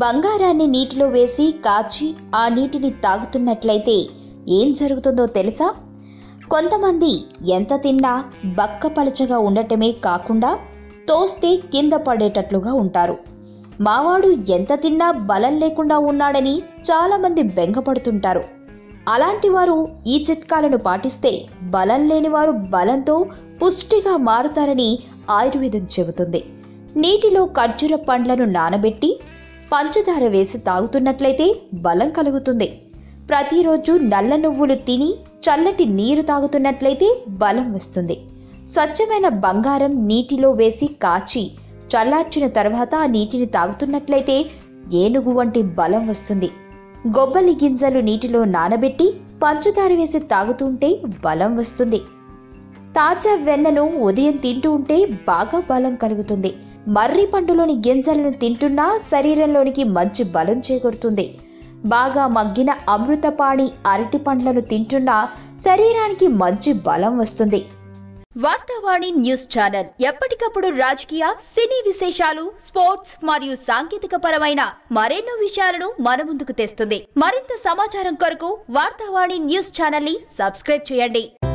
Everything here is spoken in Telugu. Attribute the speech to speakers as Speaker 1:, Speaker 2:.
Speaker 1: బంగారాన్ని నీటిలో వేసి కాచి ఆ నీటిని తాగుతున్నట్లయితే ఏం జరుగుతుందో తెలుసా కొంతమంది ఎంత తిన్నా బక్క పలచగా ఉండటమే కాకుండా తోస్తే కింద పడేటట్లుగా ఉంటారు మావాడు ఎంత తిన్నా బలం లేకుండా ఉన్నాడని చాలామంది బెంగపడుతుంటారు అలాంటి వారు ఈ చిట్కాలను పాటిస్తే బలం లేని వారు బలంతో పుష్టిగా మారుతారని ఆయుర్వేదం చెబుతుంది నీటిలో ఖర్జూర పండ్లను నానబెట్టి పంచదార వేసి తాగుతున్నట్లయితే బలం కలుగుతుంది ప్రతిరోజు నల్ల నువ్వులు తిని చల్లటి నీరు తాగుతున్నట్లయితే బలం వస్తుంది స్వచ్ఛమైన బంగారం నీటిలో వేసి కాచి చల్లార్చిన తర్వాత ఆ నీటిని తాగుతున్నట్లయితే ఏనుగు వంటి బలం వస్తుంది గొబ్బలి గింజలు నీటిలో నానబెట్టి పంచదార వేసి తాగుతుంటే బలం వస్తుంది తాజా వెన్నను ఉదయం తింటూ ఉంటే బాగా బలం కలుగుతుంది మర్రి పండులోని గింజలను తింటున్నా శరీరంలోనికి మంచి బలం చేకూరుతుంది బాగా మగ్గిన అమృతపాణి అరటి పండ్లను తింటున్నా శరీరానికి మంచి బలం వస్తుంది వార్తావాణి న్యూస్ ఛానల్ ఎప్పటికప్పుడు రాజకీయ సినీ విశేషాలు స్పోర్ట్స్ మరియు సాంకేతిక పరమైన మరెన్నో విషయాలను మన ముందుకు తెస్తుంది మరింత సమాచారం కొరకు వార్తావాణి న్యూస్ ఛానల్ ని సబ్స్క్రైబ్ చేయండి